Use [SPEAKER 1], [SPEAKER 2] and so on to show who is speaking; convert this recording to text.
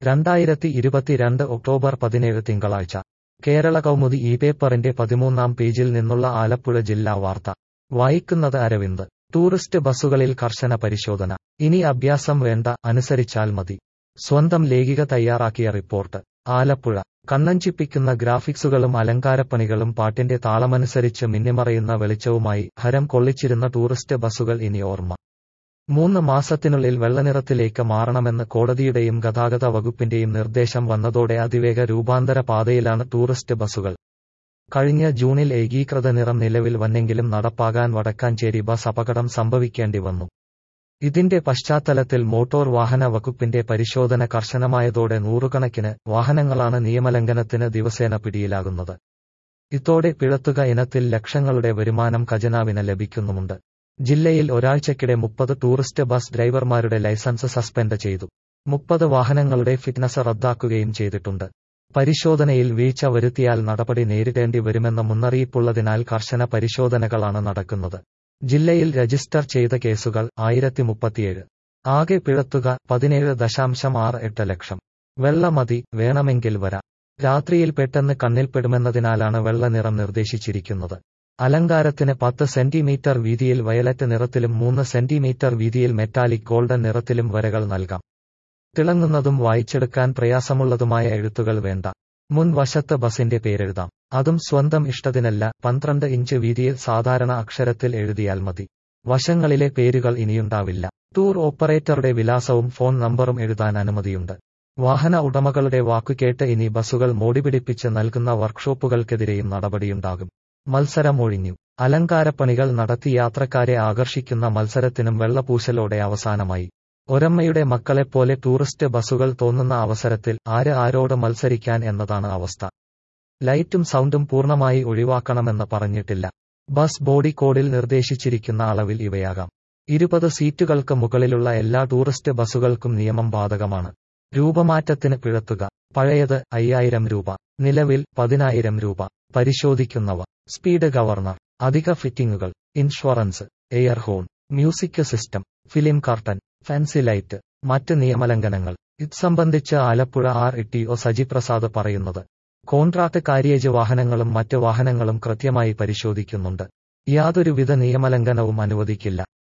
[SPEAKER 1] രണ്ടായിരത്തി ഇരുപത്തിരണ്ട് ഒക്ടോബർ പതിനേഴ് തിങ്കളാഴ്ച കേരള കൗമുദി ഈ പേപ്പറിന്റെ പതിമൂന്നാം പേജിൽ നിന്നുള്ള ആലപ്പുഴ ജില്ലാ വാർത്ത വായിക്കുന്നത് അരവിന്ദ് ടൂറിസ്റ്റ് ബസ്സുകളിൽ കർശന പരിശോധന ഇനി അഭ്യാസം വേണ്ട അനുസരിച്ചാൽ മതി സ്വന്തം ലേഖിക തയ്യാറാക്കിയ റിപ്പോർട്ട് ആലപ്പുഴ കണ്ണഞ്ചിപ്പിക്കുന്ന ഗ്രാഫിക്സുകളും അലങ്കാരപ്പണികളും പാട്ടിന്റെ താളമനുസരിച്ച് മിന്നിമറയുന്ന വെളിച്ചവുമായി ഹരം കൊള്ളിച്ചിരുന്ന ടൂറിസ്റ്റ് ബസ്സുകൾ ഇനി ഓർമ്മ മൂന്ന് മാസത്തിനുള്ളിൽ വെള്ളനിറത്തിലേക്ക് മാറണമെന്ന് കോടതിയുടെയും ഗതാഗത വകുപ്പിന്റെയും നിർദ്ദേശം വന്നതോടെ അതിവേഗ രൂപാന്തര പാതയിലാണ് ടൂറിസ്റ്റ് ബസ്സുകൾ കഴിഞ്ഞ ജൂണിൽ ഏകീകൃത നിറം നിലവിൽ വന്നെങ്കിലും നടപ്പാകാൻ വടക്കാഞ്ചേരി ബസ് അപകടം സംഭവിക്കേണ്ടി വന്നു ഇതിന്റെ പശ്ചാത്തലത്തിൽ മോട്ടോർ വാഹന വകുപ്പിന്റെ പരിശോധന കർശനമായതോടെ നൂറുകണക്കിന് വാഹനങ്ങളാണ് നിയമലംഘനത്തിന് ദിവസേന പിടിയിലാകുന്നത് ഇതോടെ പിഴത്തുക ഇനത്തിൽ ലക്ഷങ്ങളുടെ വരുമാനം ഖജനാവിന് ലഭിക്കുന്നുമുണ്ട് ജില്ലയിൽ ഒരാഴ്ചക്കിടെ മുപ്പത് ടൂറിസ്റ്റ് ബസ് ഡ്രൈവർമാരുടെ ലൈസൻസ് സസ്പെൻഡ് ചെയ്തു മുപ്പത് വാഹനങ്ങളുടെ ഫിറ്റ്നസ് റദ്ദാക്കുകയും ചെയ്തിട്ടുണ്ട് പരിശോധനയിൽ വീഴ്ച വരുത്തിയാൽ നടപടി നേരിടേണ്ടി വരുമെന്ന മുന്നറിയിപ്പുള്ളതിനാൽ കർശന പരിശോധനകളാണ് നടക്കുന്നത് ജില്ലയിൽ രജിസ്റ്റർ ചെയ്ത കേസുകൾ ആയിരത്തി മുപ്പത്തിയേഴ് ആകെ പിഴത്തുക പതിനേഴ് ദശാംശം ആറ് എട്ട് ലക്ഷം വെള്ള മതി വേണമെങ്കിൽ വരാം രാത്രിയിൽ പെട്ടെന്ന് കണ്ണിൽപ്പെടുമെന്നതിനാലാണ് വെള്ള നിറം നിർദ്ദേശിച്ചിരിക്കുന്നത് അലങ്കാരത്തിന് പത്ത് സെന്റിമീറ്റർ വീതിയിൽ വയലറ്റ് നിറത്തിലും മൂന്ന് സെന്റിമീറ്റർ വീതിയിൽ മെറ്റാലിക് ഗോൾഡൻ നിറത്തിലും വരകൾ നൽകാം തിളങ്ങുന്നതും വായിച്ചെടുക്കാൻ പ്രയാസമുള്ളതുമായ എഴുത്തുകൾ വേണ്ട മുൻ വശത്ത് ബസിന്റെ പേരെഴുതാം അതും സ്വന്തം ഇഷ്ടത്തിനല്ല പന്ത്രണ്ട് ഇഞ്ച് വീതിയിൽ സാധാരണ അക്ഷരത്തിൽ എഴുതിയാൽ മതി വശങ്ങളിലെ പേരുകൾ ഇനിയുണ്ടാവില്ല ടൂർ ഓപ്പറേറ്ററുടെ വിലാസവും ഫോൺ നമ്പറും എഴുതാൻ അനുമതിയുണ്ട് വാഹന ഉടമകളുടെ വാക്കുകേട്ട് ഇനി ബസ്സുകൾ മോടിപിടിപ്പിച്ച് നൽകുന്ന വർക്ക്ഷോപ്പുകൾക്കെതിരെയും നടപടിയുണ്ടാകും മത്സരം ഒഴിഞ്ഞു അലങ്കാരപ്പണികൾ നടത്തി യാത്രക്കാരെ ആകർഷിക്കുന്ന മത്സരത്തിനും വെള്ളപൂശലോടെ അവസാനമായി ഒരമ്മയുടെ മക്കളെപ്പോലെ ടൂറിസ്റ്റ് ബസ്സുകൾ തോന്നുന്ന അവസരത്തിൽ ആര് ആരോട് മത്സരിക്കാൻ എന്നതാണ് അവസ്ഥ ലൈറ്റും സൗണ്ടും പൂർണ്ണമായി ഒഴിവാക്കണമെന്ന് പറഞ്ഞിട്ടില്ല ബസ് ബോഡി കോഡിൽ നിർദ്ദേശിച്ചിരിക്കുന്ന അളവിൽ ഇവയാകാം ഇരുപത് സീറ്റുകൾക്ക് മുകളിലുള്ള എല്ലാ ടൂറിസ്റ്റ് ബസ്സുകൾക്കും നിയമം ബാധകമാണ് രൂപമാറ്റത്തിന് പിഴത്തുക പഴയത് അയ്യായിരം രൂപ നിലവിൽ പതിനായിരം രൂപ പരിശോധിക്കുന്നവ സ്പീഡ് ഗവർണർ അധിക ഫിറ്റിംഗുകൾ insurance air horn music system film curtain fancy light മറ്റ് നിയമലംഘനങ്ങൾ ഇത് സംബന്ധിച്ച് Alappuzha R E O Saji Prasad പറയുന്നത് കോൺട്രാക്ട് കാര്യേജ് വാഹനങ്ങളും മറ്റ് വാഹനങ്ങളും കൃത്യമായി പരിശോധിക്കുന്നുണ്ട് യാതൊരുവിധ നിയമലംഘനവും അനുവദിക്കില്ല